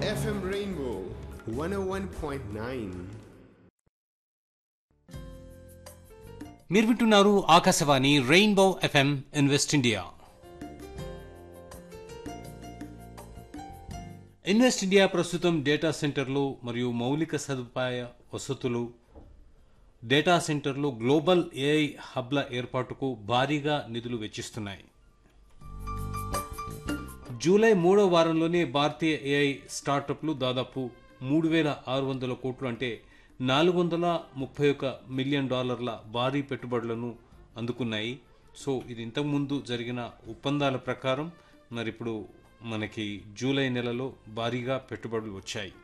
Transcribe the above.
FM Rainbow 101.9. మీరు వింటున్నారు ఆకాశవాణి Rainbow FM invest India invest India ప్రస్తుతం డేటా సెంటర్లు మరియు మౌలిక సదుపాయ వసతులు డేటా సెంటర్లు గ్లోబల్ ఏఐ హబ్ల ఏర్పాటుకు భారీగా నిధులు వెచ్చిస్తున్నాయి జూలై మూడో వారంలోనే భారతీయ ఏఐ స్టార్టప్లు దాదాపు మూడు వేల ఆరు వందల కోట్లు అంటే నాలుగు వందల ముప్పై ఒక మిలియన్ డాలర్ల భారీ పెట్టుబడులను అందుకున్నాయి సో ఇది ఇంతకుముందు జరిగిన ఒప్పందాల ప్రకారం మరి ఇప్పుడు మనకి జూలై నెలలో భారీగా పెట్టుబడులు వచ్చాయి